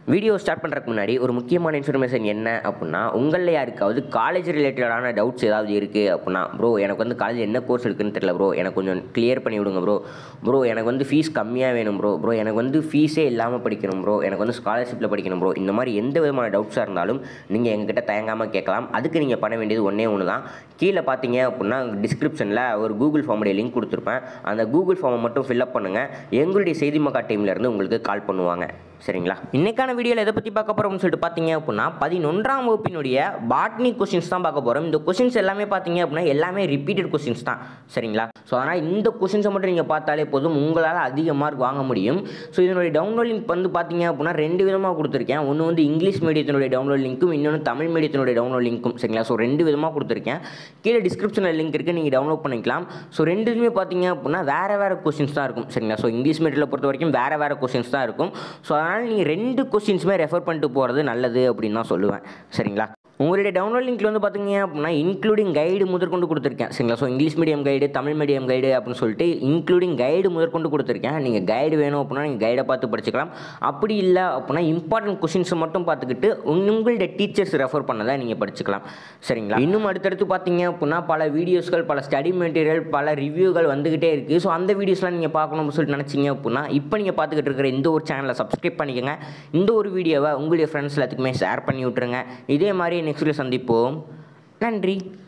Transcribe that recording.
video start பண்ணுறதுக்கு முன்னாடி ஒரு முக்கியமான இன்ஃபர்மேஷன் என்ன அப்படின்னா உங்களில் யாருக்காவது காலேஜ் ரிலேட்டடான டவுட்ஸ் ஏதாவது இருக்குது அப்படின்னா ப்ரோ எனக்கு வந்து காலேஜ் என்ன கோர்ஸ் இருக்குன்னு தெரியல ப்ரோ எனக்கு கொஞ்சம் கிளியர் பண்ணி விடுங்க ப்ரோ ப்ரோ எனக்கு வந்து ஃபீஸ் கம்மியாக வேணும் ப்ரோ ப்ரோ எனக்கு வந்து ஃபீஸே இல்லாமல் படிக்கணும் ப்ரோ எனக்கு வந்து ஸ்காலர்ஷிப்பில் படிக்கணும் ப்ரோ இந்த மாதிரி எந்த விதமான டவுட்ஸாக இருந்தாலும் நீங்கள் எங்ககிட்ட தயங்காமல் கேட்கலாம் அதுக்கு நீங்கள் பண்ண வேண்டியது ஒன்றே ஒன்று தான் கீழே பார்த்தீங்க அப்படின்னா டிஸ்கிரிப்ஷனில் ஒரு கூகுள் ஃபார்முடைய லிங்க் கொடுத்துருப்பேன் அந்த கூகுள் ஃபார்மை மட்டும் ஃபில்அப் பண்ணுங்கள் எங்களுடைய செய்தி மக்கா டீம்லேருந்து உங்களுக்கு கால் பண்ணுவாங்க சரிங்களா இன்னைக்கான வீடியோவில் எதை பற்றி பார்க்க போகிறோம்னு சொல்லிட்டு பார்த்தீங்க அப்படின்னா பதினொன்றாம் வகுப்பினுடைய பாட்னி கொஷின்ஸ் தான் பார்க்க போகிறோம் இந்த கொஷின்ஸ் எல்லாமே பார்த்தீங்க அப்படின்னா எல்லாமே ரிப்பீட்டட் கொஷின்ஸ் தான் சரிங்களா ஸோ அதனால் இந்த கொஷின்ஸை மட்டும் நீங்கள் பார்த்தாலே போதும் உங்களால் அதிக மார்க் வாங்க முடியும் ஸோ இதனுடைய டவுன்லோட் லிங்க் வந்து பார்த்தீங்க அப்படின்னா ரெண்டு விதமாக கொடுத்துருக்கேன் ஒன்று வந்து இங்கிலீஷ் மீடியத்தினுடைய டவுன்லோட் லிங்க்கும் இன்னொன்று தமிழ் மீடியத்தினுடைய டவுன்லோட் லிங்க்கும் சரிங்களா ஸோ ரெண்டு விதமாக கொடுத்துருக்கேன் கீழே டிஸ்கிரிப்ஷனில் லிங்க் இருக்குது நீங்கள் டவுன்லோட் பண்ணிக்கலாம் ஸோ ரெண்டுமே பார்த்தீங்க அப்படின்னா வேறு வேறு கொஷின்ஸ் தான் இருக்கும் சரிங்களா ஸோ இங்கிலீஷ் மீடியத்தில் பொறுத்த வரைக்கும் வேறு வேறு கொஷின்ஸ் தான் இருக்கும் ஸோ அதனால் நீங்கள் ரெண்டு கொஷின்ஸுமே ரெஃபர் பண்ணிட்டு போகிறது நல்லது அப்படின்னு தான் சொல்லுவேன் சரிங்களா உங்களுடைய டவுன்லோட் லிங்க்ல வந்து பார்த்தீங்க அப்படின்னா இன்க்ளூடிங் கைடு முதற்கொண்டு கொடுத்துருக்கேன் சரிங்களா so English medium guide Tamil medium guide அப்படின்னு சொல்லிட்டு இன்க்ளூடிங் கைடு முதற்கொண்டு கொடுத்துருக்கேன் நீங்கள் கைடு வேணும் அப்படின்னா நீங்கள் கைடை பார்த்து படிச்சுக்கலாம் அப்படி இல்லை அப்படின்னா இம்பார்ட்டன்ட் கொஷின்ஸை மட்டும் பார்த்துக்கிட்டு உங்க- உங்களுடைய டீச்சர்ஸ் ரெஃபர் பண்ணதை நீங்கள் படிச்சுக்கலாம் சரிங்களா இன்னும் அடுத்தடுத்து பார்த்தீங்க அப்படின்னா பல வீடியோஸ்கள் பல ஸ்டடி மெட்டீரியல் பல ரிவ்யூகள் வந்துக்கிட்டே இருக்குது ஸோ அந்த வீடியோஸ்லாம் நீங்கள் பார்க்கணும்னு சொல்லிட்டு நினச்சிங்க அப்படின்னா இப்போ நீங்கள் பார்த்துக்கிட்டு இருக்கிற இந்த ஒரு சேனலை சப்ஸ்கிரைப் பண்ணிக்கோங்க இந்த ஒரு வீடியோவை உங்களுடைய ஃப்ரெண்ட்ஸ் எல்லாத்துக்குமே ஷேர் பண்ணி விட்ருங்க இதே மாதிரி நெக்ஸ்ட்டில் சந்திப்போம் நன்றி